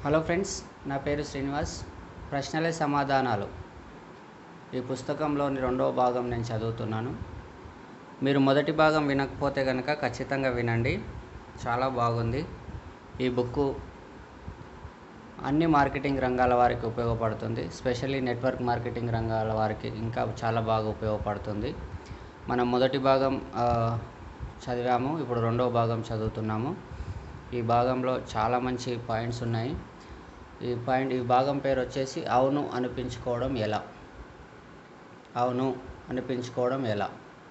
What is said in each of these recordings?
hello friends నా పేరు శ్రీనివాస్ ప్రశ్నలే సమాధానాలు ఈ పుస్తకంలోని రెండవ భాగం నేను చదువుతున్నాను మీరు మొదటి భాగం వినకపోతే కనుక ఖచ్చితంగా వినండి చాలా బాగుంది ఈ బుక్ అన్ని మార్కెటింగ్ రంగాల వారికి ఉపయోగపడుతుంది స్పెషల్లీ నెట్వర్క్ మార్కెటింగ్ రంగాల వారికి ఇంకా చాలా బాగా ఉపయోగపడుతుంది మనం మొదటి భాగం ఆ, చదివాము ఇప్పుడు రెండవ భాగం చదువుతున్నాము ఈ భాగంలో చాలా మంచి పాయింట్స్ ఉన్నాయి ఈ పాయింట్ ఈ భాగం పేరు వచ్చేసి అవును అనిపించుకోవడం ఎలా అవును అనిపించుకోవడం ఎలా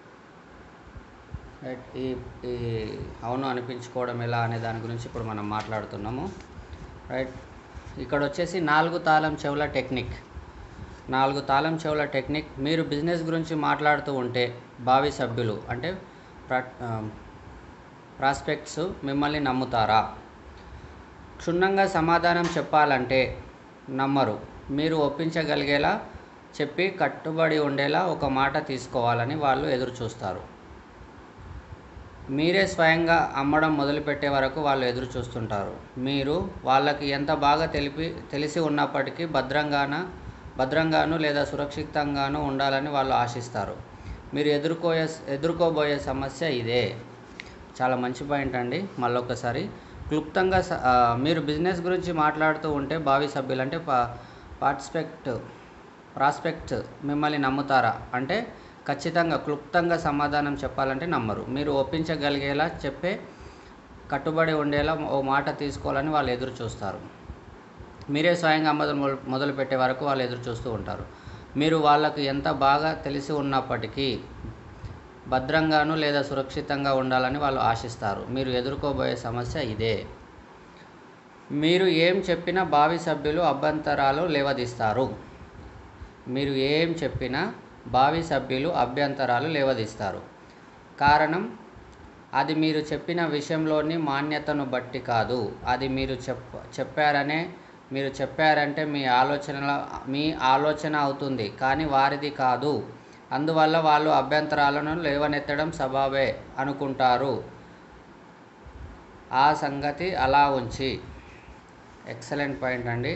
రైట్ ఈ ఈ అవును అనిపించుకోవడం ఎలా అనే దాని గురించి ఇప్పుడు మనం మాట్లాడుతున్నాము రైట్ ఇక్కడ వచ్చేసి నాలుగు తాళం చెవుల టెక్నిక్ నాలుగు తాళం చెవుల టెక్నిక్ మీరు బిజినెస్ గురించి మాట్లాడుతూ ఉంటే భావి సభ్యులు అంటే ప్ర ప్రాస్పెక్ట్స్ మిమ్మల్ని నమ్ముతారా క్షుణ్ణంగా సమాధానం చెప్పాలంటే నమ్మరు మీరు ఒప్పించగలిగేలా చెప్పి కట్టుబడి ఉండేలా ఒక మాట తీసుకోవాలని వాళ్ళు ఎదురు చూస్తారు మీరే స్వయంగా అమ్మడం మొదలుపెట్టే వరకు వాళ్ళు ఎదురు చూస్తుంటారు మీరు వాళ్ళకి ఎంత బాగా తెలిపి తెలిసి ఉన్నప్పటికీ భద్రంగాన భద్రంగాను లేదా సురక్షితంగాను ఉండాలని వాళ్ళు ఆశిస్తారు మీరు ఎదుర్కోయే ఎదుర్కోబోయే సమస్య ఇదే చాలా మంచి పాయింట్ అండి మళ్ళొకసారి క్లుప్తంగా స- ఆ, మీరు బిజినెస్ గురించి మాట్లాడుతూ ఉంటే భావి సభ్యులు అంటే పా పార్టిసిపెక్ట్ ప్రాస్పెక్ట్ మిమ్మల్ని నమ్ముతారా అంటే ఖచ్చితంగా క్లుప్తంగా సమాధానం చెప్పాలంటే నమ్మరు మీరు ఒప్పించగలిగేలా చెప్పే కట్టుబడి ఉండేలా ఓ మాట తీసుకోవాలని వాళ్ళు ఎదురు చూస్తారు మీరే స్వయంగా మొదలు మొదలు పెట్టే వరకు వాళ్ళు ఎదురు చూస్తూ ఉంటారు మీరు వాళ్ళకు ఎంత బాగా తెలిసి ఉన్నప్పటికీ భద్రంగాను లేదా సురక్షితంగా ఉండాలని వాళ్ళు ఆశిస్తారు మీరు ఎదుర్కోబోయే సమస్య ఇదే మీరు ఏం చెప్పినా భావి సభ్యులు అభ్యంతరాలు లేవదీస్తారు మీరు ఏం చెప్పినా భావి సభ్యులు అభ్యంతరాలు లేవదీస్తారు కారణం అది మీరు చెప్పిన విషయంలోని మాన్యతను బట్టి కాదు అది మీరు చెప్ చెప్పారనే మీరు చెప్పారంటే మీ ఆలోచనల మీ ఆలోచన అవుతుంది కానీ వారిది కాదు అందువల్ల వాళ్ళు అభ్యంతరాలను లేవనెత్తడం సబాబే అనుకుంటారు ఆ సంగతి అలా ఉంచి ఎక్సలెంట్ పాయింట్ అండి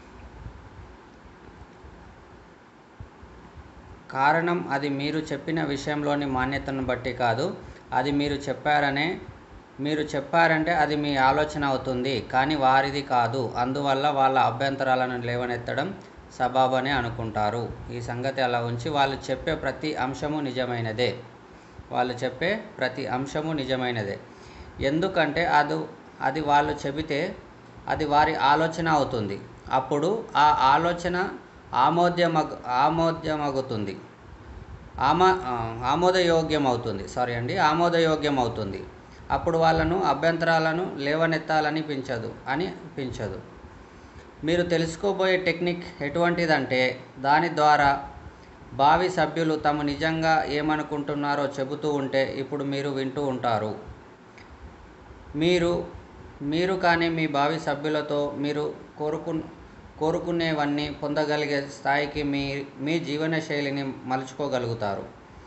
కారణం అది మీరు చెప్పిన విషయంలోని మాన్యతను బట్టి కాదు అది మీరు చెప్పారనే మీరు చెప్పారంటే అది మీ ఆలోచన అవుతుంది కానీ వారిది కాదు అందువల్ల వాళ్ళ అభ్యంతరాలను లేవనెత్తడం సబాబనే అనుకుంటారు ఈ సంగతి అలా ఉంచి వాళ్ళు చెప్పే ప్రతి అంశము నిజమైనదే వాళ్ళు చెప్పే ప్రతి అంశము నిజమైనదే ఎందుకంటే అది అది వాళ్ళు చెబితే అది వారి ఆలోచన అవుతుంది అప్పుడు ఆ ఆలోచన ఆమోద్యమగు ఆమోద్యమగుతుంది ఆమా ఆ, ఆమోదయోగ్యం అవుతుంది సారీ అండి ఆమోదయోగ్యం అవుతుంది అప్పుడు వాళ్ళను అభ్యంతరాలను లేవనెత్తాలని పించదు అని పించదు మీరు తెలుసుకోబోయే టెక్నిక్ ఎటువంటిదంటే దాని ద్వారా భావి సభ్యులు తాము నిజంగా ఏమనుకుంటున్నారో చెబుతూ ఉంటే ఇప్పుడు మీరు వింటూ ఉంటారు మీరు మీరు కానీ మీ భావి సభ్యులతో మీరు కోరుకు కోరుకునేవన్నీ పొందగలిగే స్థాయికి మీ మీ జీవన శైలిని మలుచుకోగలుగుతారు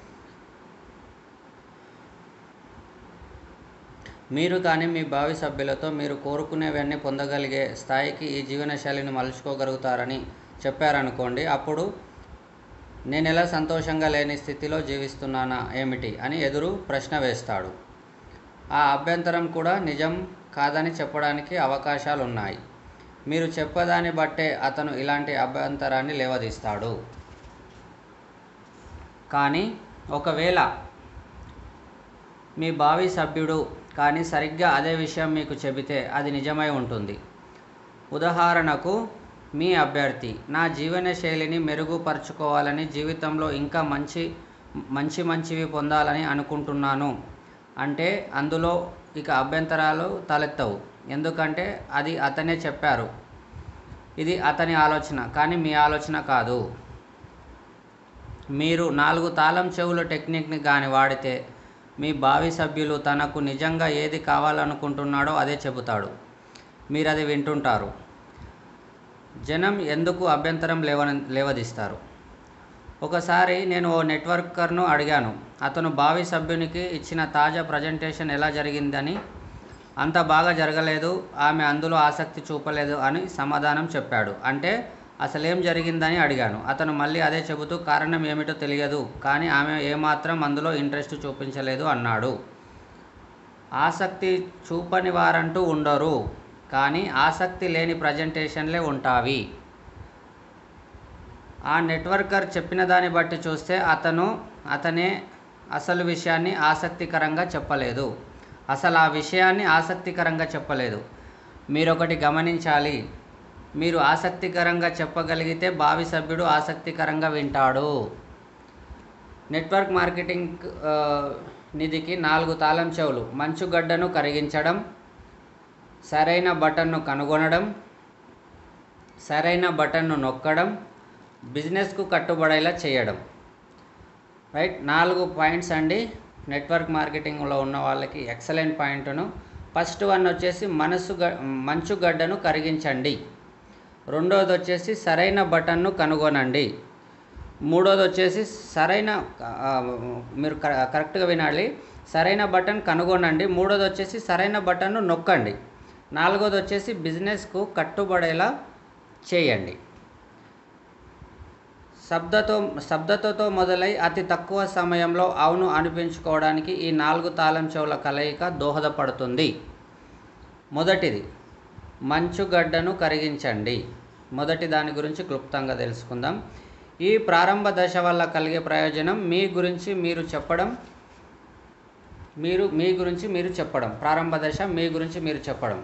మీరు కానీ మీ భావి సభ్యులతో మీరు కోరుకునేవన్నీ పొందగలిగే స్థాయికి ఈ జీవన శైలిని మలుచుకోగలుగుతారని చెప్పారనుకోండి అప్పుడు నేను ఎలా సంతోషంగా లేని స్థితిలో జీవిస్తున్నానా ఏమిటి అని ఎదురు ప్రశ్న వేస్తాడు ఆ అభ్యంతరం కూడా నిజం కాదని చెప్పడానికి అవకాశాలు ఉన్నాయి మీరు చెప్పదాన్ని బట్టే అతను ఇలాంటి అభ్యంతరాన్ని లేవదీస్తాడు కానీ ఒకవేళ మీ భావి సభ్యుడు కానీ సరిగ్గా అదే విషయం మీకు చెబితే అది నిజమై ఉంటుంది ఉదాహరణకు మీ అభ్యర్థి నా జీవన శైలిని మెరుగుపరుచుకోవాలని జీవితంలో ఇంకా మంచి మంచి మంచివి పొందాలని అనుకుంటున్నాను అంటే అందులో ఇక అభ్యంతరాలు తలెత్తవు ఎందుకంటే అది అతనే చెప్పారు ఇది అతని ఆలోచన కానీ మీ ఆలోచన కాదు మీరు నాలుగు తాళం చెవుల టెక్నిక్ని కానీ వాడితే మీ భావి సభ్యులు తనకు నిజంగా ఏది కావాలనుకుంటున్నాడో అదే చెబుతాడు మీరు అది వింటుంటారు జనం ఎందుకు అభ్యంతరం లేవ లేవదీస్తారు ఒకసారి నేను ఓ నెట్వర్కర్ను అడిగాను అతను భావి సభ్యునికి ఇచ్చిన తాజా ప్రజెంటేషన్ ఎలా జరిగిందని అంత బాగా జరగలేదు ఆమె అందులో ఆసక్తి చూపలేదు అని సమాధానం చెప్పాడు అంటే అసలేం జరిగిందని అడిగాను అతను మళ్ళీ అదే చెబుతూ కారణం ఏమిటో తెలియదు కానీ ఆమె ఏమాత్రం అందులో ఇంట్రెస్ట్ చూపించలేదు అన్నాడు ఆసక్తి చూపని వారంటూ ఉండరు కానీ ఆసక్తి లేని ప్రజెంటేషన్లే ఉంటావి ఆ నెట్వర్కర్ చెప్పిన దాన్ని బట్టి చూస్తే అతను అతనే అసలు విషయాన్ని ఆసక్తికరంగా చెప్పలేదు అసలు ఆ విషయాన్ని ఆసక్తికరంగా చెప్పలేదు మీరు ఒకటి గమనించాలి మీరు ఆసక్తికరంగా చెప్పగలిగితే భావి సభ్యుడు ఆసక్తికరంగా వింటాడు నెట్వర్క్ మార్కెటింగ్ ఆ, నిధికి నాలుగు తాళం చెవులు మంచుగడ్డను కరిగించడం సరైన బటన్ను కనుగొనడం సరైన బటన్ను నొక్కడం బిజినెస్కు కట్టుబడేలా చేయడం రైట్ నాలుగు పాయింట్స్ అండి నెట్వర్క్ మార్కెటింగ్లో ఉన్న వాళ్ళకి ఎక్సలెంట్ పాయింట్ను ఫస్ట్ వన్ వచ్చేసి మనసు గ మంచుగడ్డను కరిగించండి రెండోది వచ్చేసి సరైన బటన్ను కనుగొనండి మూడోది వచ్చేసి సరైన ఆ, మీరు కర- కరెక్ట్గా వినాలి సరైన బటన్ కనుగొనండి మూడోది వచ్చేసి సరైన బటన్ను నొక్కండి నాలుగోది వచ్చేసి బిజినెస్కు కట్టుబడేలా చేయండి శబ్దతో శబ్దతతో మొదలై అతి తక్కువ సమయంలో అవును అనిపించుకోవడానికి ఈ నాలుగు తాళం చెవుల కలయిక దోహదపడుతుంది మొదటిది మంచుగడ్డను కరిగించండి మొదటి దాని గురించి క్లుప్తంగా తెలుసుకుందాం ఈ ప్రారంభ దశ వల్ల కలిగే ప్రయోజనం మీ గురించి మీరు చెప్పడం మీరు మీ గురించి మీరు చెప్పడం ప్రారంభ దశ మీ గురించి మీరు చెప్పడం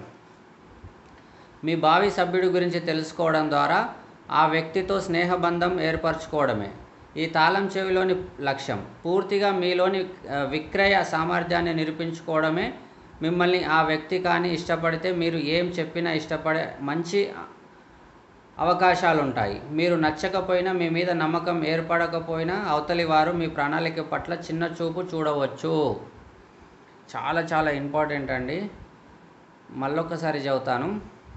మీ భావి సభ్యుడి గురించి తెలుసుకోవడం ద్వారా ఆ వ్యక్తితో స్నేహబంధం ఏర్పరచుకోవడమే ఈ తాళం చెవిలోని లక్ష్యం పూర్తిగా మీలోని ఆ, విక్రయ సామర్థ్యాన్ని నిరూపించుకోవడమే మిమ్మల్ని ఆ వ్యక్తి కానీ ఇష్టపడితే మీరు ఏం చెప్పినా ఇష్టపడే మంచి అవకాశాలు ఉంటాయి మీరు నచ్చకపోయినా మీ మీద నమ్మకం ఏర్పడకపోయినా అవతలి వారు మీ ప్రణాళిక పట్ల చిన్న చూపు చూడవచ్చు చాలా చాలా ఇంపార్టెంట్ అండి మళ్ళొకసారి చెబుతాను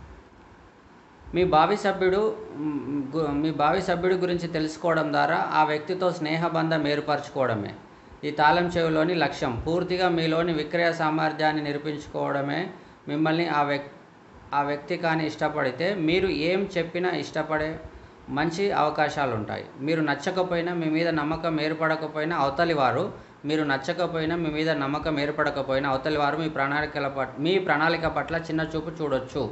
మీ భావి సభ్యుడు మ్, గు- మీ భావి సభ్యుడి గురించి తెలుసుకోవడం ద్వారా ఆ వ్యక్తితో స్నేహబంధం ఏర్పరచుకోవడమే ఈ తాళం చెవిలోని లక్ష్యం పూర్తిగా మీలోని విక్రయ సామర్థ్యాన్ని నిరూపించుకోవడమే మిమ్మల్ని ఆ వ్యక్ ఆ వ్యక్తి కానీ ఇష్టపడితే మీరు ఏం చెప్పినా ఇష్టపడే మంచి అవకాశాలు ఉంటాయి మీరు నచ్చకపోయినా మీ మీద నమ్మకం ఏర్పడకపోయినా అవతలి వారు మీరు నచ్చకపోయినా మీ మీద నమ్మకం ఏర్పడకపోయినా అవతలి వారు మీ ప్రణాళికల పట్ల మీ ప్రణాళిక పట్ల చిన్న చూపు చూడొచ్చు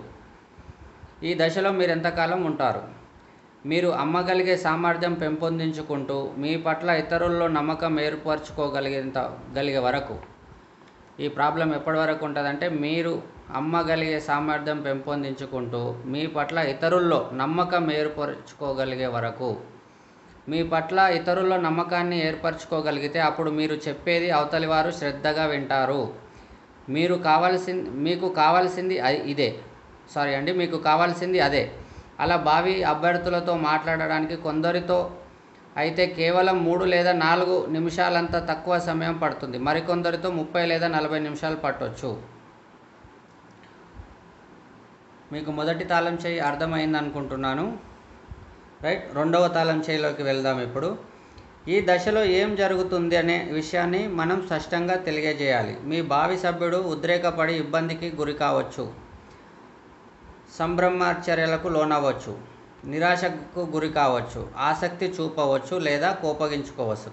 ఈ దశలో మీరు ఎంతకాలం ఉంటారు మీరు అమ్మగలిగే సామర్థ్యం పెంపొందించుకుంటూ మీ పట్ల ఇతరుల్లో నమ్మకం ఏర్పరచుకోగలిగేంత గలిగే వరకు ఈ ప్రాబ్లం ఎప్పటి వరకు ఉంటుందంటే మీరు అమ్మగలిగే సామర్థ్యం పెంపొందించుకుంటూ మీ పట్ల ఇతరుల్లో నమ్మకం ఏర్పరచుకోగలిగే వరకు మీ పట్ల ఇతరుల్లో నమ్మకాన్ని ఏర్పరచుకోగలిగితే అప్పుడు మీరు చెప్పేది అవతలి వారు శ్రద్ధగా వింటారు మీరు కావాల్సింది మీకు కావాల్సింది అ- ఇదే సారీ అండి మీకు కావాల్సింది అదే అలా భావి అభ్యర్థులతో మాట్లాడడానికి కొందరితో అయితే కేవలం మూడు లేదా నాలుగు నిమిషాలంత తక్కువ సమయం పడుతుంది మరికొందరితో ముప్పై లేదా నలభై నిమిషాలు పట్టొచ్చు మీకు మొదటి తాళం చేయి అర్థమైంది అనుకుంటున్నాను రైట్ రెండవ తాళం చేయిలోకి వెళ్దాం ఇప్పుడు ఈ దశలో ఏం జరుగుతుంది అనే విషయాన్ని మనం స్పష్టంగా తెలియజేయాలి మీ భావి సభ్యుడు ఉద్రేకపడి ఇబ్బందికి గురి కావచ్చు సంభ్రమాచర్యలకు లోనవ్వచ్చు నిరాశకు గురి కావచ్చు ఆసక్తి చూపవచ్చు లేదా కోపగించుకోవచ్చు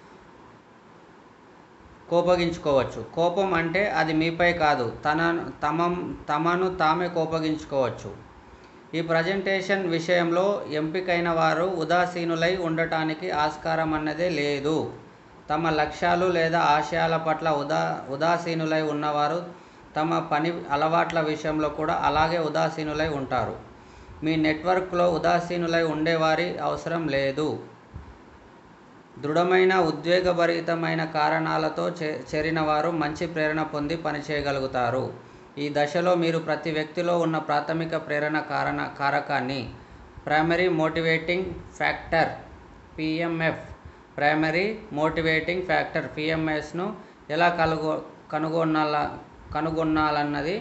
కోపగించుకోవచ్చు కోపం అంటే అది మీపై కాదు తన తమ తమను తామే కోపగించుకోవచ్చు ఈ ప్రజెంటేషన్ విషయంలో ఎంపికైన వారు ఉదాసీనులై ఉండటానికి ఆస్కారం అన్నదే లేదు తమ లక్ష్యాలు లేదా ఆశయాల పట్ల ఉదా ఉదాసీనులై ఉన్నవారు తమ పని అలవాట్ల విషయంలో కూడా అలాగే ఉదాసీనులై ఉంటారు మీ నెట్వర్క్లో ఉదాసీనులై ఉండేవారి అవసరం లేదు దృఢమైన ఉద్వేగభరితమైన కారణాలతో చే చేరిన వారు మంచి ప్రేరణ పొంది పనిచేయగలుగుతారు ఈ దశలో మీరు ప్రతి వ్యక్తిలో ఉన్న ప్రాథమిక ప్రేరణ కారణ కారకాన్ని primary motivating factor PMF primary motivating factor పిఎంఎస్ను ఎలా కనుగొ కనుగొనాల కనుగొనాలన్నది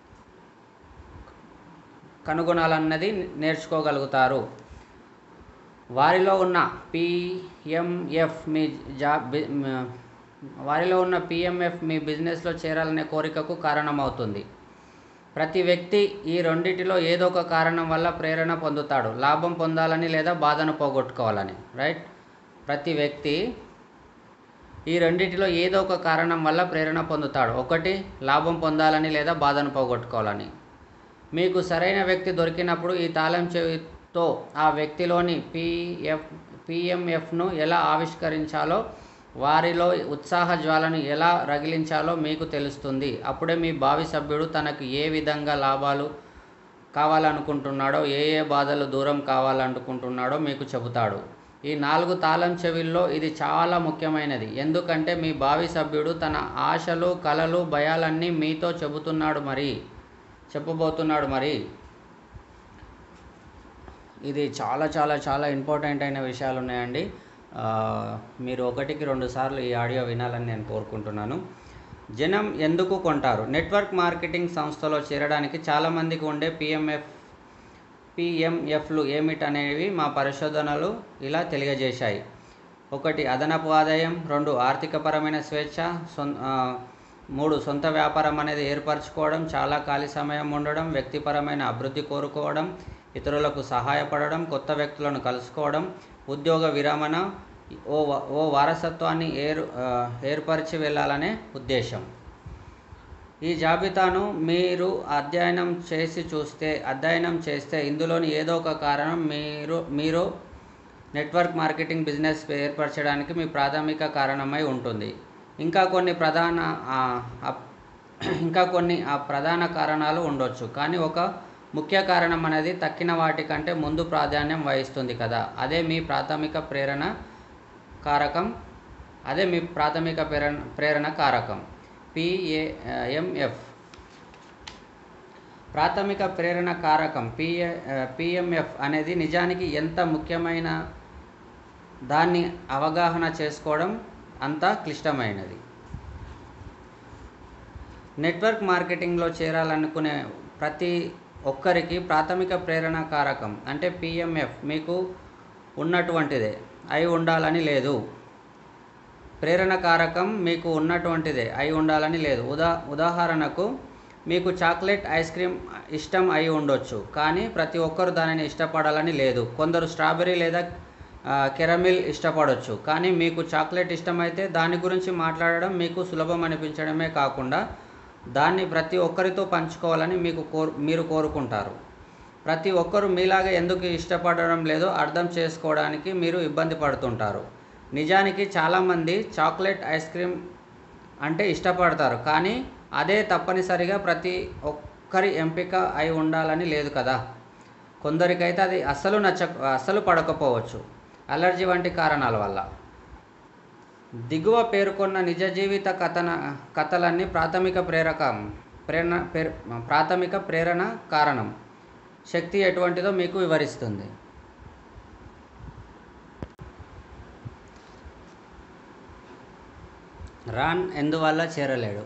కనుగొనాలన్నది నేర్చుకోగలుగుతారు వారిలో ఉన్న పిఎంఎఫ్ మీ జాబ్ బి- మ- వారిలో ఉన్న పిఎంఎఫ్ మీ బిజినెస్లో చేరాలనే కోరికకు కారణమవుతుంది ప్రతి వ్యక్తి ఈ రెండిటిలో ఏదో ఒక కారణం వల్ల ప్రేరణ పొందుతాడు లాభం పొందాలని లేదా బాధను పోగొట్టుకోవాలని రైట్ ప్రతి వ్యక్తి ఈ రెండిటిలో ఏదో ఒక కారణం వల్ల ప్రేరణ పొందుతాడు ఒకటి లాభం పొందాలని లేదా బాధను పోగొట్టుకోవాలని మీకు సరైన వ్యక్తి దొరికినప్పుడు ఈ తాళం చెవితో ఆ వ్యక్తిలోని పిఎఫ్ పిఎంఎఫ్ను ఎలా ఆవిష్కరించాలో వారిలో ఉత్సాహ జ్వాలను ఎలా రగిలించాలో మీకు తెలుస్తుంది అప్పుడే మీ భావి సభ్యుడు తనకు ఏ విధంగా లాభాలు కావాలనుకుంటున్నాడో ఏ ఏ బాధలు దూరం కావాలనుకుంటున్నాడో మీకు చెబుతాడు ఈ నాలుగు తాళం చెవిల్లో ఇది చాలా ముఖ్యమైనది ఎందుకంటే మీ భావి సభ్యుడు తన ఆశలు కలలు భయాలన్నీ మీతో చెబుతున్నాడు మరి చెప్పబోతున్నాడు మరి ఇది చాలా చాలా చాలా ఇంపార్టెంట్ అయిన విషయాలు ఉన్నాయండి ఆ, మీరు ఒకటికి రెండు సార్లు ఈ ఆడియో వినాలని నేను కోరుకుంటున్నాను జనం ఎందుకు కొంటారు నెట్వర్క్ మార్కెటింగ్ సంస్థలో చేరడానికి చాలామందికి ఉండే పిఎంఎఫ్ పిఎంఎఫ్లు ఏమిటనేవి మా పరిశోధనలు ఇలా తెలియజేశాయి ఒకటి అదనపు ఆదాయం రెండు ఆర్థికపరమైన స్వేచ్ఛ సొం ఆ, మూడు సొంత వ్యాపారం అనేది ఏర్పరచుకోవడం చాలా ఖాళీ సమయం ఉండడం వ్యక్తిపరమైన అభివృద్ధి కోరుకోవడం ఇతరులకు సహాయపడడం కొత్త వ్యక్తులను కలుసుకోవడం ఉద్యోగ విరమణ ఓ వ- ఓ వారసత్వాన్ని ఏర్ ఆ, ఏర్పరిచి వెళ్ళాలనే ఉద్దేశం ఈ జాబితాను మీరు అధ్యయనం చేసి చూస్తే అధ్యయనం చేస్తే ఇందులోని ఏదో ఒక కారణం మీరు మీరు నెట్వర్క్ మార్కెటింగ్ బిజినెస్ ఏర్పరచడానికి మీ ప్రాథమిక కారణమై ఉంటుంది ఇంకా కొన్ని ప్రధాన ఆ, అప్- ఇంకా కొన్ని ఆ ప్రధాన కారణాలు ఉండొచ్చు కానీ ఒక ముఖ్య కారణం అనేది తక్కిన వాటికంటే ముందు ప్రాధాన్యం వహిస్తుంది కదా అదే మీ ప్రాథమిక ప్రేరణ కారకం అదే మీ ప్రాథమిక ప్రేరణ ప్రేరణ కారకం పిఏఎంఎఫ్ ప్రాథమిక ప్రేరణ కారకం పిఏ పిఎంఎఫ్ అనేది నిజానికి ఎంత ముఖ్యమైన దాన్ని అవగాహన చేసుకోవడం అంత క్లిష్టమైనది నెట్వర్క్ మార్కెటింగ్లో చేరాలనుకునే ప్రతి ఒక్కరికి ప్రాథమిక ప్రేరణ కారకం అంటే పిఎంఎఫ్ మీకు ఉన్నటువంటిదే అయి ఉండాలని లేదు ప్రేరణ కారకం మీకు ఉన్నటువంటిదే అయి ఉండాలని లేదు ఉదా ఉదాహరణకు మీకు చాక్లెట్ ఐస్ క్రీమ్ ఇష్టం అయి ఉండొచ్చు కానీ ప్రతి ఒక్కరు దానిని ఇష్టపడాలని లేదు కొందరు స్ట్రాబెర్రీ లేదా ఆ, కెరమిల్ ఇష్టపడవచ్చు కానీ మీకు చాక్లెట్ ఇష్టమైతే దాని గురించి మాట్లాడడం మీకు సులభం అనిపించడమే కాకుండా దాన్ని ప్రతి ఒక్కరితో పంచుకోవాలని మీకు కోరు మీరు కోరుకుంటారు ప్రతి ఒక్కరు మీలాగా ఎందుకు ఇష్టపడడం లేదో అర్థం చేసుకోవడానికి మీరు ఇబ్బంది పడుతుంటారు నిజానికి చాలామంది చాక్లెట్ ఐస్ క్రీమ్ అంటే ఇష్టపడతారు కానీ అదే తప్పనిసరిగా ప్రతి ఒక్కరి ఎంపిక అయి ఉండాలని లేదు కదా కొందరికైతే అది అస్సలు నచ్చ అస్సలు పడకపోవచ్చు అలర్జీ వంటి కారణాల వల్ల దిగువ పేర్కొన్న నిజ జీవిత కథన కథలన్నీ ప్రాథమిక ప్రేరకం ప్రేరణ పేర్ ప్రాథమిక ప్రేరణ కారణం శక్తి ఎటువంటిదో మీకు వివరిస్తుంది రాన్ ఎందువల్ల చేరలేడు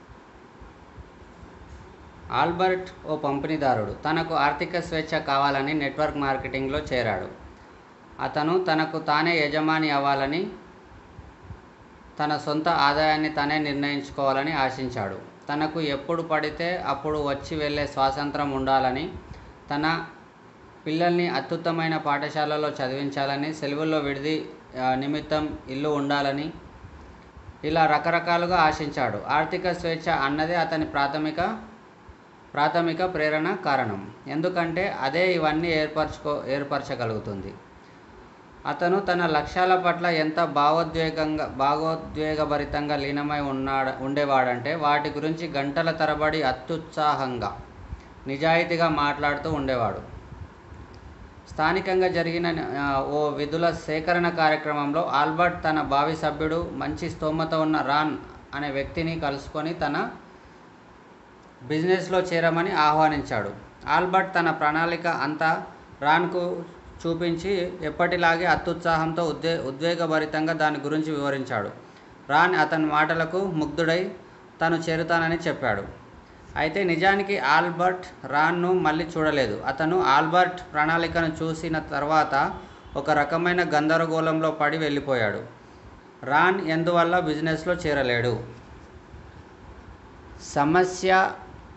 ఆల్బర్ట్ ఓ పంపిణీదారుడు తనకు ఆర్థిక స్వేచ్ఛ కావాలని నెట్వర్క్ మార్కెటింగ్లో చేరాడు అతను తనకు తానే యజమాని అవ్వాలని తన సొంత ఆదాయాన్ని తానే నిర్ణయించుకోవాలని ఆశించాడు తనకు ఎప్పుడు పడితే అప్పుడు వచ్చి వెళ్ళే స్వాతంత్రం ఉండాలని తన పిల్లల్ని అత్యుత్తమైన పాఠశాలలో చదివించాలని సెలవుల్లో విడిది ఆ, నిమిత్తం ఇల్లు ఉండాలని ఇలా రకరకాలుగా ఆశించాడు ఆర్థిక స్వేచ్ఛ అన్నదే అతని ప్రాథమిక ప్రాథమిక ప్రేరణ కారణం ఎందుకంటే అదే ఇవన్నీ ఏర్పరచుకో ఏర్పరచగలుగుతుంది అతను తన లక్ష్యాల పట్ల ఎంత భావోద్వేగంగా భావోద్వేగభరితంగా లీనమై ఉన్నాడ ఉండేవాడంటే వాటి గురించి గంటల తరబడి అత్యుత్సాహంగా నిజాయితీగా మాట్లాడుతూ ఉండేవాడు స్థానికంగా జరిగిన ఆ, ఓ విధుల సేకరణ కార్యక్రమంలో ఆల్బర్ట్ తన భావి సభ్యుడు మంచి స్తోమత ఉన్న రాన్ అనే వ్యక్తిని కలుసుకొని తన బిజినెస్లో చేరమని ఆహ్వానించాడు ఆల్బర్ట్ తన ప్రణాళిక అంతా రాన్కు చూపించి ఎప్పటిలాగే అత్యుత్సాహంతో ఉద్వే ఉద్వేగభరితంగా దాని గురించి వివరించాడు రాన్ అతని మాటలకు ముగ్ధుడై తను చేరుతానని చెప్పాడు అయితే నిజానికి ఆల్బర్ట్ రాన్ను మళ్ళీ చూడలేదు అతను ఆల్బర్ట్ ప్రణాళికను చూసిన తర్వాత ఒక రకమైన గందరగోళంలో పడి వెళ్ళిపోయాడు రాన్ ఎందువల్ల బిజినెస్లో చేరలేడు సమస్య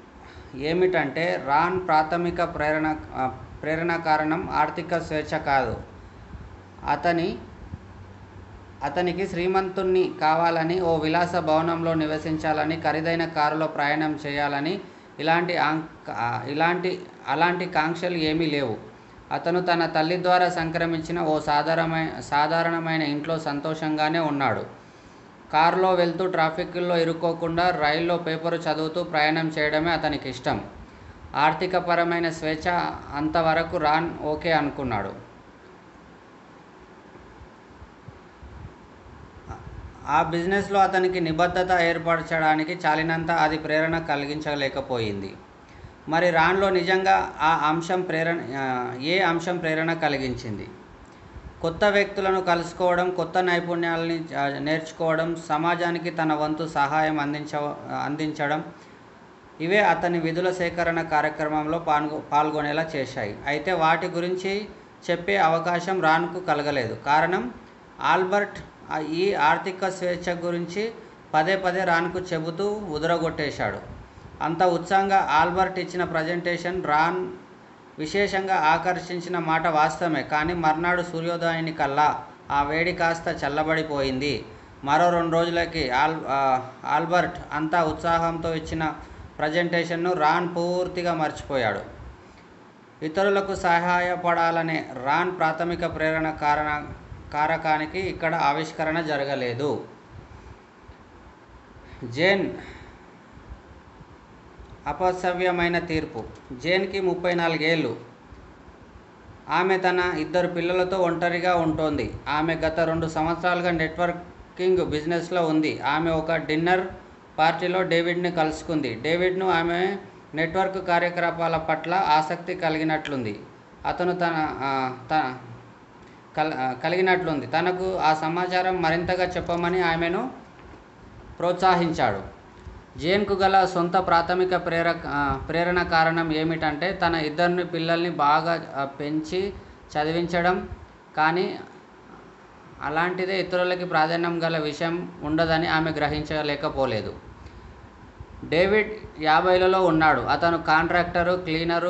ఏమిటంటే రాన్ ప్రాథమిక ప్రేరణ ఆ, ప్రేరణ కారణం ఆర్థిక స్వేచ్ఛ కాదు అతని అతనికి శ్రీమంతుణ్ణి కావాలని ఓ విలాస భవనంలో నివసించాలని ఖరీదైన కారులో ప్రయాణం చేయాలని ఇలాంటి ఆంక్ ఆ, ఇలాంటి అలాంటి కాంక్షలు ఏమీ లేవు అతను తన తల్లి ద్వారా సంక్రమించిన ఓ సాధారణమైన సాధారణమైన ఇంట్లో సంతోషంగానే ఉన్నాడు కారులో వెళ్తూ ట్రాఫిక్లో ఇరుక్కోకుండా రైల్లో పేపరు చదువుతూ ప్రయాణం చేయడమే అతనికి ఇష్టం ఆర్థికపరమైన స్వేచ్ఛ అంతవరకు రాన్ ఓకే అనుకున్నాడు ఆ బిజినెస్లో అతనికి నిబద్ధత ఏర్పరచడానికి చాలినంత అది ప్రేరణ కలిగించలేకపోయింది మరి రాన్లో నిజంగా ఆ అంశం ప్రేరణ ఆ, ఏ అంశం ప్రేరణ కలిగించింది కొత్త వ్యక్తులను కలుసుకోవడం కొత్త నైపుణ్యాలని ఆ, నేర్చుకోవడం సమాజానికి తన వంతు సహాయం అందించ అందించడం ఇవే అతని విధుల సేకరణ కార్యక్రమంలో పాల్గొ పాల్గొనేలా చేశాయి అయితే వాటి గురించి చెప్పే అవకాశం రాన్కు కలగలేదు కారణం ఆల్బర్ట్ ఆ ఈ ఆర్థిక స్వేచ్ఛ గురించి పదే పదే రాన్కు చెబుతూ ఉదరగొట్టేశాడు అంత ఉత్సాహంగా ఆల్బర్ట్ ఇచ్చిన ప్రజెంటేషన్ రాన్ విశేషంగా ఆకర్షించిన మాట వాస్తవమే కానీ మర్నాడు సూర్యోదయానికల్లా ఆ వేడి కాస్త చల్లబడిపోయింది మరో రెండు రోజులకి ఆల్ ఆ, ఆల్బర్ట్ అంతా ఉత్సాహంతో ఇచ్చిన ప్రజెంటేషన్ను రాన్ పూర్తిగా మర్చిపోయాడు ఇతరులకు సహాయపడాలనే రాన్ ప్రాథమిక ప్రేరణ కారణ కారకానికి ఇక్కడ ఆవిష్కరణ జరగలేదు జేన్ అపసవ్యమైన తీర్పు జేన్కి ముప్పై నాలుగేళ్ళు ఆమె తన ఇద్దరు పిల్లలతో ఒంటరిగా ఉంటోంది ఆమె గత రెండు సంవత్సరాలుగా నెట్వర్కింగ్ బిజినెస్లో ఉంది ఆమె ఒక డిన్నర్ పార్టీలో డేవిడ్ని కలుసుకుంది డేవిడ్ను ఆమె నెట్వర్క్ కార్యకలాపాల పట్ల ఆసక్తి కలిగినట్లుంది అతను తన ఆ, త కల్ ఆ, కలిగినట్లుంది తనకు ఆ సమాచారం మరింతగా చెప్పమని ఆమెను ప్రోత్సహించాడు జేన్కు గల సొంత ప్రాథమిక ప్రేర ఆ, ప్రేరణ కారణం ఏమిటంటే తన ఇద్దరిని పిల్లల్ని బాగా ఆ, పెంచి చదివించడం కానీ అలాంటిదే ఇతరులకి ప్రాధాన్యం గల విషయం ఉండదని ఆమె గ్రహించలేకపోలేదు డేవిడ్ యాభైలలో ఉన్నాడు అతను కాంట్రాక్టరు క్లీనరు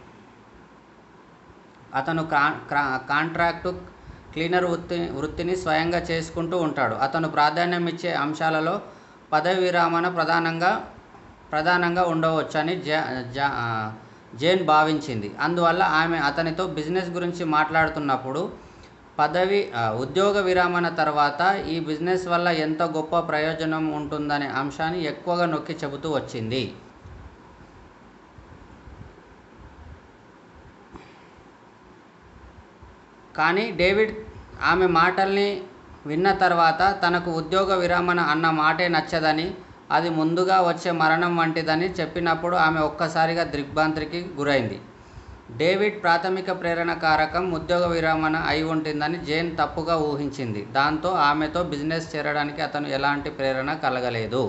అతను కా- క్రా- కాంట్రాక్టు క్లీనర్ వృత్తి వృత్తిని స్వయంగా చేసుకుంటూ ఉంటాడు అతను ప్రాధాన్యం ఇచ్చే అంశాలలో పదవి విరామణ ప్రధానంగా ప్రధానంగా ఉండవచ్చని జా జా ఆ, జేన్ భావించింది అందువల్ల ఆమె అతనితో బిజినెస్ గురించి మాట్లాడుతున్నప్పుడు పదవి ఆ, ఉద్యోగ విరామణ తర్వాత ఈ బిజినెస్ వల్ల ఎంత గొప్ప ప్రయోజనం ఉంటుందనే అంశాన్ని ఎక్కువగా నొక్కి చెబుతూ వచ్చింది కానీ డేవిడ్ ఆమె మాటల్ని విన్న తర్వాత తనకు ఉద్యోగ విరమణ అన్న మాటే నచ్చదని అది ముందుగా వచ్చే మరణం వంటిదని చెప్పినప్పుడు ఆమె ఒక్కసారిగా దిగ్భ్రాంతికి గురైంది డేవిడ్ ప్రాథమిక ప్రేరణ కారకం ఉద్యోగ విరమణ అయి ఉంటుందని జేన్ తప్పుగా ఊహించింది దాంతో ఆమెతో బిజినెస్ చేరడానికి అతను ఎలాంటి ప్రేరణ కలగలేదు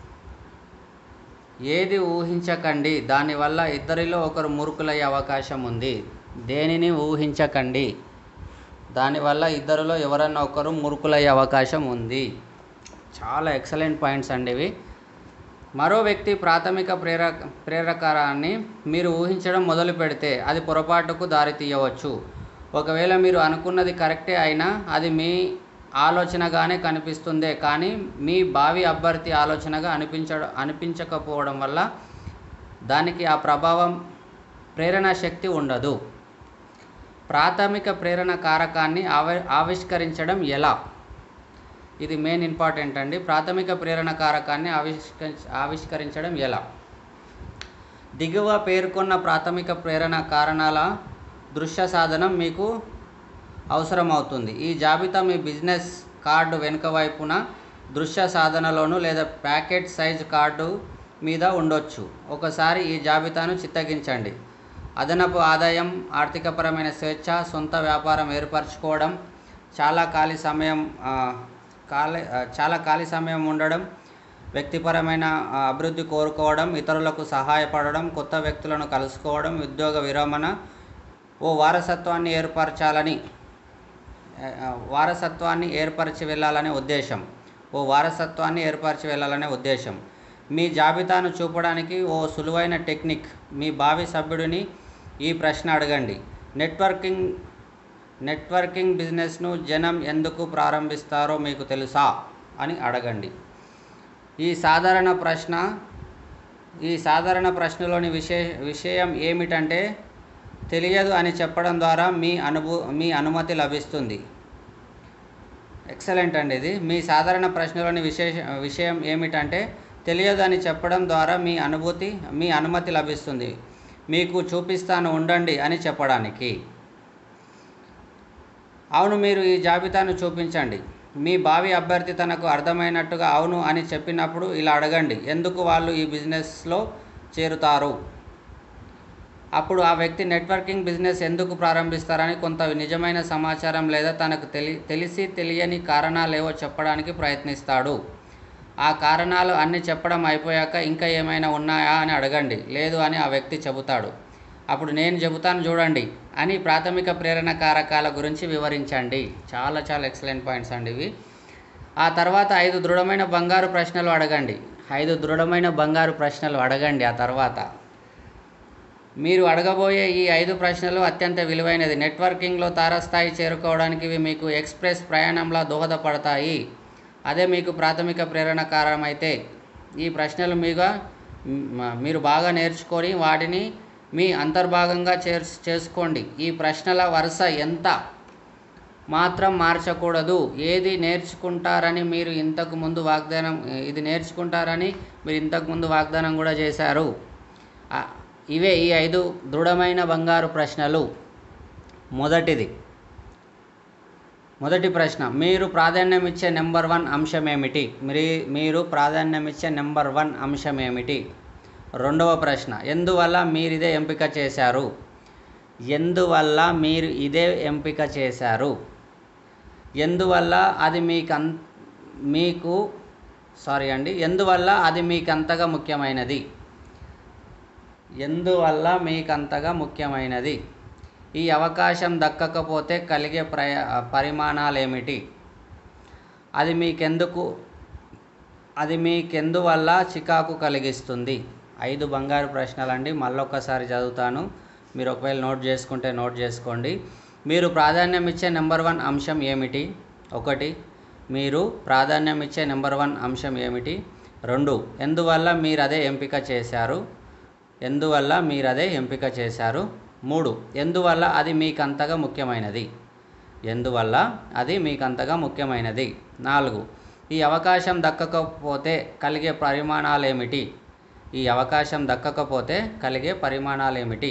ఏది ఊహించకండి దానివల్ల ఇద్దరిలో ఒకరు మూర్ఖులయ్యే అవకాశం ఉంది దేనిని ఊహించకండి దానివల్ల ఇద్దరిలో ఎవరన్నా ఒకరు మూర్ఖులయ్యే అవకాశం ఉంది చాలా ఎక్సలెంట్ పాయింట్స్ అండి ఇవి మరో వ్యక్తి ప్రాథమిక ప్రేర ప్రేరకారాన్ని మీరు ఊహించడం మొదలు పెడితే అది పొరపాటుకు దారితీయవచ్చు ఒకవేళ మీరు అనుకున్నది కరెక్టే అయినా అది మీ ఆలోచనగానే కనిపిస్తుందే కానీ మీ భావి అభ్యర్థి ఆలోచనగా అనిపించడం అనిపించకపోవడం వల్ల దానికి ఆ ప్రభావం ప్రేరణ శక్తి ఉండదు ప్రాథమిక ప్రేరణ కారకాన్ని ఆవి ఆవిష్కరించడం ఎలా ఇది మెయిన్ ఇంపార్టెంట్ అండి ప్రాథమిక ప్రేరణ కారకాన్ని ఆవిష్కరి ఆవిష్కరించడం ఎలా దిగువ పేర్కొన్న ప్రాథమిక ప్రేరణ కారణాల దృశ్య సాధనం మీకు అవసరమవుతుంది ఈ జాబితా మీ బిజినెస్ కార్డు వెనుక వైపున దృశ్య సాధనలోను లేదా ప్యాకెట్ సైజ్ కార్డు మీద ఉండొచ్చు ఒకసారి ఈ జాబితాను చిత్తగించండి అదనపు ఆదాయం ఆర్థికపరమైన స్వేచ్ఛ సొంత వ్యాపారం ఏర్పరచుకోవడం చాలా ఖాళీ సమయం ఆ, ఖాళీ ఆ, చాలా ఖాళీ సమయం ఉండడం వ్యక్తిపరమైన ఆ, అభివృద్ధి కోరుకోవడం ఇతరులకు సహాయపడడం కొత్త వ్యక్తులను కలుసుకోవడం ఉద్యోగ విరమణ ఓ వారసత్వాన్ని ఏర్పరచాలని ఆ, వారసత్వాన్ని ఏర్పరిచి వెళ్ళాలనే ఉద్దేశం ఓ వారసత్వాన్ని ఏర్పరిచి వెళ్ళాలనే ఉద్దేశం మీ జాబితాను చూపడానికి ఓ సులువైన టెక్నిక్ మీ భావి సభ్యుడిని ఈ ప్రశ్న అడగండి నెట్వర్కింగ్ నెట్వర్కింగ్ బిజినెస్ను జనం ఎందుకు ప్రారంభిస్తారో మీకు తెలుసా అని అడగండి ఈ సాధారణ ప్రశ్న ఈ సాధారణ ప్రశ్నలోని విషయ విషయం ఏమిటంటే తెలియదు అని చెప్పడం ద్వారా మీ అనుభూ మీ అనుమతి లభిస్తుంది ఎక్సలెంట్ అండి ఇది మీ సాధారణ ప్రశ్నలోని విశేష విషయం ఏమిటంటే తెలియదు అని చెప్పడం ద్వారా మీ అనుభూతి మీ అనుమతి లభిస్తుంది మీకు చూపిస్తాను ఉండండి అని చెప్పడానికి అవును మీరు ఈ జాబితాను చూపించండి మీ భావి అభ్యర్థి తనకు అర్థమైనట్టుగా అవును అని చెప్పినప్పుడు ఇలా అడగండి ఎందుకు వాళ్ళు ఈ బిజినెస్లో చేరుతారు అప్పుడు ఆ వ్యక్తి నెట్వర్కింగ్ బిజినెస్ ఎందుకు ప్రారంభిస్తారని కొంత నిజమైన సమాచారం లేదా తనకు తెలి తెలిసి తెలియని కారణాలేవో చెప్పడానికి ప్రయత్నిస్తాడు ఆ కారణాలు అన్ని చెప్పడం అయిపోయాక ఇంకా ఏమైనా ఉన్నాయా అని అడగండి లేదు అని ఆ వ్యక్తి చెబుతాడు అప్పుడు నేను చెబుతాను చూడండి అని ప్రాథమిక ప్రేరణ కారకాల గురించి వివరించండి చాలా చాలా ఎక్సలెంట్ పాయింట్స్ అండి ఇవి ఆ తర్వాత ఐదు దృఢమైన బంగారు ప్రశ్నలు అడగండి ఐదు దృఢమైన బంగారు ప్రశ్నలు అడగండి ఆ తర్వాత మీరు అడగబోయే ఈ ఐదు ప్రశ్నలు అత్యంత విలువైనది నెట్వర్కింగ్లో తారస్థాయి చేరుకోవడానికి ఇవి మీకు ఎక్స్ప్రెస్ ప్రయాణంలో దోహదపడతాయి అదే మీకు ప్రాథమిక ప్రేరణ కారణమైతే ఈ ప్రశ్నలు మీగా మ్, మీరు బాగా నేర్చుకొని వాటిని మీ అంతర్భాగంగా చేర్స్ చేసుకోండి ఈ ప్రశ్నల వరుస ఎంత మాత్రం మార్చకూడదు ఏది నేర్చుకుంటారని మీరు ఇంతకు ముందు వాగ్దానం ఇది నేర్చుకుంటారని మీరు ఇంతకు ముందు వాగ్దానం కూడా చేశారు ఆ, ఇవే ఈ ఐదు దృఢమైన బంగారు ప్రశ్నలు మొదటిది మొదటి ప్రశ్న మీరు ప్రాధాన్యం ఇచ్చే నెంబర్ వన్ అంశం ఏమిటి మీరు మీరు ప్రాధాన్యం ఇచ్చే నెంబర్ వన్ అంశం ఏమిటి రెండవ ప్రశ్న ఎందువల్ల మీరు ఇదే ఎంపిక చేశారు ఎందువల్ల మీరు ఇదే ఎంపిక చేశారు ఎందువల్ల అది మీకు అన్ మీకు సారీ అండి ఎందువల్ల అది మీకు అంతగా ముఖ్యమైనది ఎందువల్ల మీకు అంతగా ముఖ్యమైనది ఈ అవకాశం దక్కకపోతే కలిగే ప్రయ పరిమాణాలు ఏమిటి అది మీకెందుకు అది మీకెందువల్ల చికాకు కలిగిస్తుంది ఐదు బంగారు ప్రశ్నలండి మళ్ళొక్కసారి చదువుతాను మీరు ఒకవేళ నోట్ చేసుకుంటే నోట్ చేసుకోండి మీరు ప్రాధాన్యం ఇచ్చే నెంబర్ వన్ అంశం ఏమిటి ఒకటి మీరు ప్రాధాన్యం ఇచ్చే నెంబర్ వన్ అంశం ఏమిటి రెండు ఎందువల్ల మీరు అదే ఎంపిక చేశారు ఎందువల్ల మీరు అదే ఎంపిక చేశారు మూడు ఎందువల్ల అది మీకు అంతగా ముఖ్యమైనది ఎందువల్ల అది మీకు అంతగా ముఖ్యమైనది నాలుగు ఈ అవకాశం దక్కకపోతే కలిగే పరిమాణాలు ఏమిటి ఈ అవకాశం దక్కకపోతే కలిగే పరిమాణాలు ఏమిటి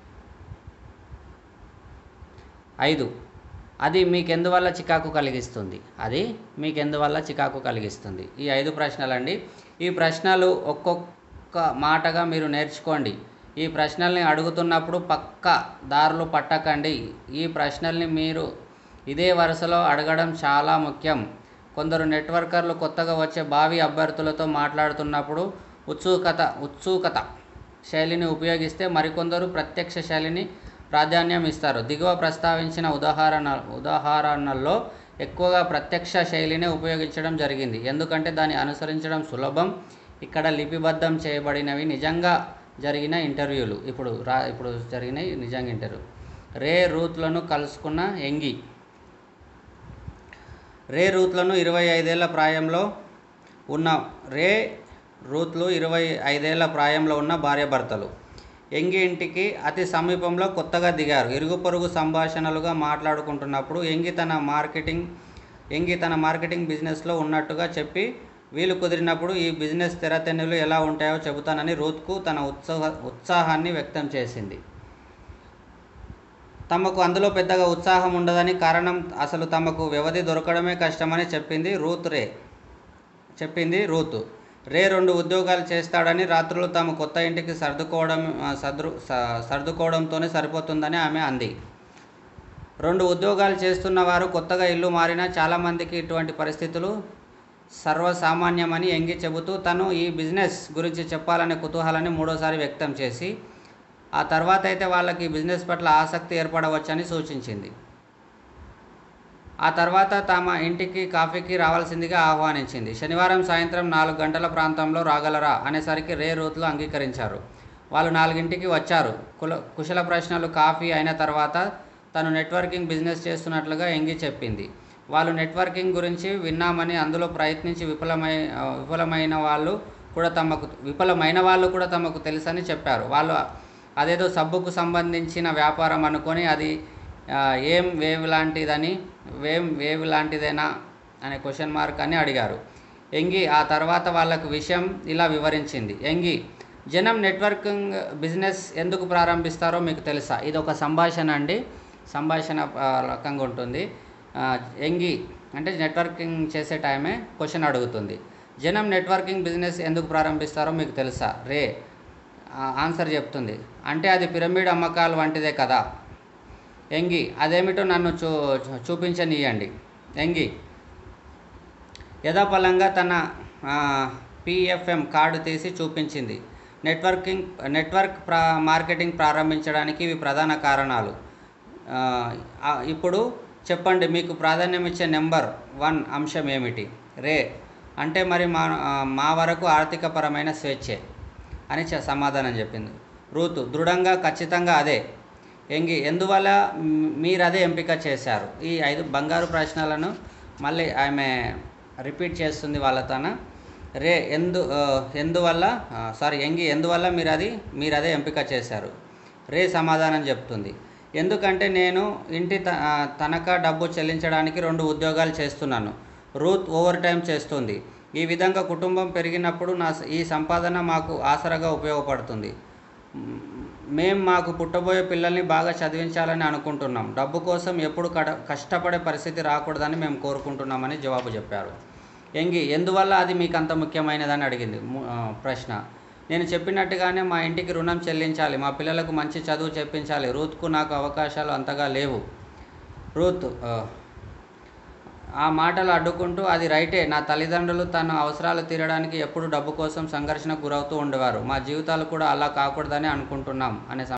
ఐదు అది మీకెందువల్ల చికాకు కలిగిస్తుంది అది మీకెందువల్ల చికాకు కలిగిస్తుంది ఈ ఐదు ప్రశ్నలండి ఈ ప్రశ్నలు ఒక్కొక్క మాటగా మీరు నేర్చుకోండి ఈ ప్రశ్నల్ని అడుగుతున్నప్పుడు పక్క దారులు పట్టకండి ఈ ప్రశ్నల్ని మీరు ఇదే వరుసలో అడగడం చాలా ముఖ్యం కొందరు నెట్వర్కర్లు కొత్తగా వచ్చే భావి అభ్యర్థులతో మాట్లాడుతున్నప్పుడు ఉత్సుకత ఉత్సుకత శైలిని ఉపయోగిస్తే మరికొందరు ప్రత్యక్ష శైలిని ప్రాధాన్యం ఇస్తారు దిగువ ప్రస్తావించిన ఉదాహరణ ఉదాహరణల్లో ఎక్కువగా ప్రత్యక్ష శైలినే ఉపయోగించడం జరిగింది ఎందుకంటే దాన్ని అనుసరించడం సులభం ఇక్కడ లిపిబద్ధం చేయబడినవి నిజంగా జరిగిన ఇంటర్వ్యూలు ఇప్పుడు రా ఇప్పుడు జరిగిన నిజంగా ఇంటర్వ్యూ రే రూత్లను కలుసుకున్న ఎంగి రే రూత్లను ఇరవై ఐదేళ్ల ప్రాయంలో ఉన్న రే రూత్లు ఇరవై ఐదేళ్ల ప్రాయంలో ఉన్న భార్యాభర్తలు ఎంగి ఇంటికి అతి సమీపంలో కొత్తగా దిగారు ఇరుగు పొరుగు సంభాషణలుగా మాట్లాడుకుంటున్నప్పుడు ఎంగి తన మార్కెటింగ్ ఎంగి తన మార్కెటింగ్ బిజినెస్లో ఉన్నట్టుగా చెప్పి వీలు కుదిరినప్పుడు ఈ బిజినెస్ తెరతెన్నులు ఎలా ఉంటాయో చెబుతానని రూత్కు తన ఉత్సాహ ఉత్సాహాన్ని వ్యక్తం చేసింది తమకు అందులో పెద్దగా ఉత్సాహం ఉండదని కారణం అసలు తమకు వ్యవధి దొరకడమే కష్టమని చెప్పింది రూత్ రే చెప్పింది రూత్ రే రెండు ఉద్యోగాలు చేస్తాడని రాత్రులు తాము కొత్త ఇంటికి సర్దుకోవడం ఆ, సర్దు స- సర్దుకోవడంతోనే సరిపోతుందని ఆమె అంది రెండు ఉద్యోగాలు చేస్తున్న వారు కొత్తగా ఇల్లు మారినా చాలామందికి ఇటువంటి పరిస్థితులు సర్వసామాన్యమని ఎంగి చెబుతూ తను ఈ బిజినెస్ గురించి చెప్పాలనే కుతూహలాన్ని మూడోసారి వ్యక్తం చేసి ఆ తర్వాత అయితే వాళ్ళకి ఈ బిజినెస్ పట్ల ఆసక్తి ఏర్పడవచ్చని సూచించింది ఆ తర్వాత తమ ఇంటికి కాఫీకి రావాల్సిందిగా ఆహ్వానించింది శనివారం సాయంత్రం నాలుగు గంటల ప్రాంతంలో రాగలరా అనేసరికి రే రూత్లు అంగీకరించారు వాళ్ళు నాలుగింటికి వచ్చారు కుల కుశల ప్రశ్నలు కాఫీ అయిన తర్వాత తను నెట్వర్కింగ్ బిజినెస్ చేస్తున్నట్లుగా ఎంగి చెప్పింది వాళ్ళు నెట్వర్కింగ్ గురించి విన్నామని అందులో ప్రయత్నించి విఫలమై ఆ, విఫలమైన వాళ్ళు కూడా తమకు విఫలమైన వాళ్ళు కూడా తమకు తెలుసని చెప్పారు వాళ్ళు అదేదో సబ్బుకు సంబంధించిన వ్యాపారం అనుకొని అది ఆ, ఏం వేవ్ లాంటిదని వేం వేవ్ లాంటిదేనా అనే క్వశ్చన్ మార్క్ అని అడిగారు ఎంగి ఆ తర్వాత వాళ్ళకు విషయం ఇలా వివరించింది ఎంగి జనం నెట్వర్కింగ్ బిజినెస్ ఎందుకు ప్రారంభిస్తారో మీకు తెలుసా ఇది ఒక సంభాషణ అండి సంభాషణ ఆ, రకంగా ఉంటుంది ఆ, ఎంగి అంటే నెట్వర్కింగ్ చేసే టైమే క్వశ్చన్ అడుగుతుంది జనం నెట్వర్కింగ్ బిజినెస్ ఎందుకు ప్రారంభిస్తారో మీకు తెలుసా రే ఆ, ఆన్సర్ చెప్తుంది అంటే అది పిరమిడ్ అమ్మకాలు వంటిదే కదా ఎంగి అదేమిటో నన్ను చూ చూపించనీయండి ఎంగి యథాపలంగా తన పిఎఫ్ఎం కార్డు తీసి చూపించింది నెట్వర్కింగ్ నెట్వర్క్ ప్రా మార్కెటింగ్ ప్రారంభించడానికి ఇవి ప్రధాన కారణాలు ఆ, ఆ, ఇప్పుడు చెప్పండి మీకు ప్రాధాన్యం ఇచ్చే నెంబర్ వన్ అంశం ఏమిటి రే అంటే మరి మా ఆ, మా వరకు ఆర్థికపరమైన స్వేచ్ఛే అని చె- సమాధానం చెప్పింది రూతు దృఢంగా ఖచ్చితంగా అదే ఎంగి ఎందువల్ల మ్, మీరు అదే ఎంపిక చేశారు ఈ ఐదు బంగారు ప్రశ్నలను మళ్ళీ ఆమె రిపీట్ చేస్తుంది వాళ్ళ తన రే ఎందు ఆ, ఎందువల్ల ఆ, సారీ ఎంగి ఎందువల్ల మీరు అది మీరు అదే ఎంపిక చేశారు రే సమాధానం చెప్తుంది ఎందుకంటే నేను ఇంటి త- ఆ, తనఖా డబ్బు చెల్లించడానికి రెండు ఉద్యోగాలు చేస్తున్నాను రూత్ ఓవర్ టైం చేస్తుంది ఈ విధంగా కుటుంబం పెరిగినప్పుడు నా స- ఈ సంపాదన మాకు ఆసరాగా ఉపయోగపడుతుంది మ్, మేం మాకు పుట్టబోయే పిల్లల్ని బాగా చదివించాలని అనుకుంటున్నాం డబ్బు కోసం ఎప్పుడు కడ కష్టపడే పరిస్థితి రాకూడదని మేము కోరుకుంటున్నామని జవాబు చెప్పారు ఎంగి ఎందువల్ల అది మీకు అంత ముఖ్యమైనదని అడిగింది ము- ఆ, ప్రశ్న నేను చెప్పినట్టుగానే మా ఇంటికి రుణం చెల్లించాలి మా పిల్లలకు మంచి చదువు చెప్పించాలి రూత్కు నాకు అవకాశాలు అంతగా లేవు రూత్ ఆ, ఆ మాటలు అడ్డుకుంటూ అది రైటే నా తల్లిదండ్రులు తన అవసరాలు తీరడానికి ఎప్పుడు డబ్బు కోసం సంఘర్షణకు గురవుతూ ఉండేవారు మా జీవితాలు కూడా అలా కాకూడదని అనుకుంటున్నాం అనే